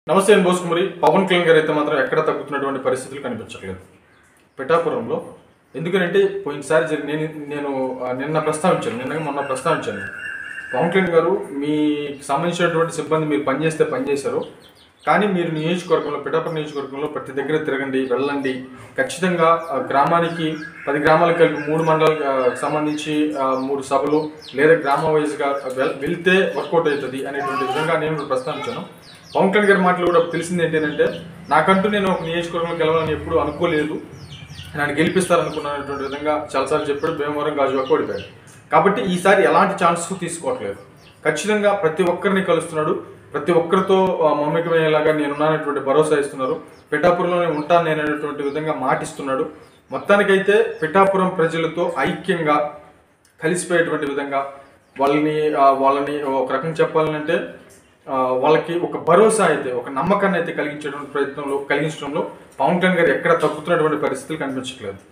నమస్తే ఎన్ బోస్ కుమారి పవన్ కళ్యాణ్ గారు అయితే మాత్రం ఎక్కడ తగ్గుతున్నటువంటి పరిస్థితులు కనిపించట్లేదు పిఠాపురంలో ఎందుకంటే పోయినసారి జరిగి నేను నేను ఆ, నిన్న ప్రస్తావించాను నిన్న మొన్న ప్రస్తావించాను పవన్ కళ్యాణ్ గారు మీకు సంబంధించినటువంటి సిబ్బంది మీరు పనిచేస్తే పనిచేశారు కానీ మీరు నియోజకవర్గంలో పిఠాపురం నియోజకవర్గంలో ప్రతి దగ్గర తిరగండి వెళ్ళండి ఖచ్చితంగా ఆ, గ్రామానికి పది గ్రామాలకు కలిపి మూడు మండలాలకు ఆ, సంబంధించి ఆ, మూడు సభలు లేదా గ్రామ వైజ్గా వెల్- వెళ్తే వర్కౌట్ అవుతుంది అనేటువంటి విధంగా నేను కూడా ప్రస్తావించాను పవన్ కళ్యాణ్ గారి మాటలు కూడా తెలిసింది ఏంటంటే నాకంటూ నేను ఒక నియోజకవర్గంలో గెలవాలని ఎప్పుడు అనుకోలేదు నన్ను గెలిపిస్తారనుకున్నటువంటి విధంగా చాలాసార్లు చెప్పాడు భీమవరం గాజువాక ఓడిపోయాడు కాబట్టి ఈసారి ఎలాంటి ఛాన్స్ తీసుకోవట్లేదు ఖచ్చితంగా ప్రతి ఒక్కరిని కలుస్తున్నాడు ప్రతి ఒక్కరితో ఆ, మమేకమయ్యేలాగా నేనున్నానటువంటి భరోసా ఇస్తున్నారు పిఠాపురంలోనే ఉంటాను నేను అనేటువంటి విధంగా మాటిస్తున్నాడు మొత్తానికైతే పిఠాపురం ప్రజలతో ఐక్యంగా కలిసిపోయేటువంటి విధంగా వాళ్ళని ఆ, వాళ్ళని ఒక రకం చెప్పాలంటే ఆ, వాళ్ళకి ఒక భరోసా అయితే ఒక నమ్మకాన్ని అయితే కలిగించేటువంటి ప్రయత్నంలో కలిగించడంలో పవన్ కళ్యాణ్ గారు ఎక్కడ తగ్గుతున్నటువంటి పరిస్థితులు కనిపించట్లేదు